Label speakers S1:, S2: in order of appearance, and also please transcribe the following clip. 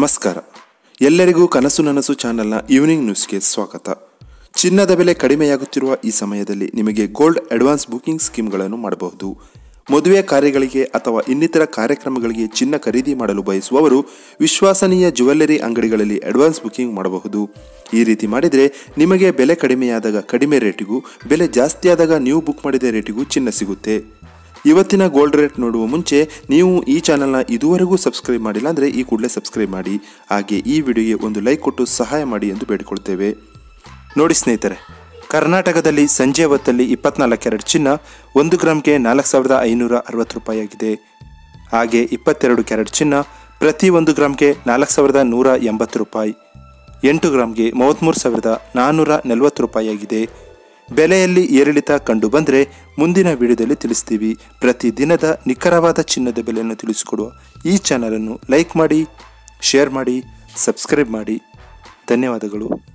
S1: ನಮಸ್ಕಾರ ಎಲ್ಲರಿಗೂ ಕನಸು ನನಸು ಚಾನೆಲ್ನ ಈವ್ನಿಂಗ್ ನ್ಯೂಸ್ಗೆ ಸ್ವಾಗತ ಚಿನ್ನದ ಬೆಲೆ ಕಡಿಮೆಯಾಗುತ್ತಿರುವ ಈ ಸಮಯದಲ್ಲಿ ನಿಮಗೆ ಗೋಲ್ಡ್ ಅಡ್ವಾನ್ಸ್ ಬುಕಿಂಗ್ ಸ್ಕೀಮ್ಗಳನ್ನು ಮಾಡಬಹುದು ಮದುವೆ ಕಾರ್ಯಗಳಿಗೆ ಅಥವಾ ಇನ್ನಿತರ ಕಾರ್ಯಕ್ರಮಗಳಿಗೆ ಚಿನ್ನ ಖರೀದಿ ಮಾಡಲು ಬಯಸುವವರು ವಿಶ್ವಾಸನೀಯ ಜುವೆಲ್ಲರಿ ಅಂಗಡಿಗಳಲ್ಲಿ ಅಡ್ವಾನ್ಸ್ ಬುಕಿಂಗ್ ಮಾಡಬಹುದು ಈ ರೀತಿ ಮಾಡಿದರೆ ನಿಮಗೆ ಬೆಲೆ ಕಡಿಮೆಯಾದಾಗ ಕಡಿಮೆ ರೇಟಿಗೂ ಬೆಲೆ ಜಾಸ್ತಿಯಾದಾಗ ನೀವು ಬುಕ್ ಮಾಡಿದ ರೇಟಿಗೂ ಚಿನ್ನ ಸಿಗುತ್ತೆ ಇವತ್ತಿನ ಗೋಲ್ಡ್ ರೇಟ್ ನೋಡುವ ಮುಂಚೆ ನೀವು ಈ ಚಾನಲ್ನ ಇದುವರೆಗೂ ಸಬ್ಸ್ಕ್ರೈಬ್ ಮಾಡಿಲ್ಲ ಅಂದರೆ ಈ ಕೂಡಲೇ ಸಬ್ಸ್ಕ್ರೈಬ್ ಮಾಡಿ ಹಾಗೆ ಈ ವಿಡಿಯೋಗೆ ಒಂದು ಲೈಕ್ ಕೊಟ್ಟು ಸಹಾಯ ಮಾಡಿ ಎಂದು ಬೇಡಿಕೊಳ್ತೇವೆ ನೋಡಿ ಸ್ನೇಹಿತರೆ ಕರ್ನಾಟಕದಲ್ಲಿ ಸಂಜೆ ಹೊತ್ತಲ್ಲಿ ಇಪ್ಪತ್ನಾಲ್ಕು ಕ್ಯಾರೆಟ್ ಚಿನ್ನ ಒಂದು ಗ್ರಾಮ್ಗೆ ನಾಲ್ಕು ಸಾವಿರದ ಐನೂರ ಅರವತ್ತು ರೂಪಾಯಿ ಆಗಿದೆ ಹಾಗೆ ಇಪ್ಪತ್ತೆರಡು ಕ್ಯಾರೆಟ್ ಚಿನ್ನ ಪ್ರತಿ ಒಂದು ಗ್ರಾಮ್ಗೆ ನಾಲ್ಕು ಸಾವಿರದ ನೂರ ಎಂಬತ್ತು ರೂಪಾಯಿ ಎಂಟು ಗ್ರಾಮ್ಗೆ ಮೂವತ್ತ್ಮೂರು ಸಾವಿರದ ನಾನ್ನೂರ ನಲವತ್ತು ರೂಪಾಯಿ ಆಗಿದೆ ಬೆಲೆಯಲ್ಲಿ ಏರಿಳಿತ ಕಂಡು ಬಂದರೆ ಮುಂದಿನ ವಿಡಿಯೋದಲ್ಲಿ ತಿಳಿಸ್ತೀವಿ ಪ್ರತಿ ದಿನದ ನಿಖರವಾದ ಚಿನ್ನದ ಬೆಲೆಯನ್ನು ತಿಳಿಸಿಕೊಡುವ ಈ ಚಾನಲನ್ನು ಲೈಕ್ ಮಾಡಿ ಶೇರ್ ಮಾಡಿ ಸಬ್ಸ್ಕ್ರೈಬ್ ಮಾಡಿ ಧನ್ಯವಾದಗಳು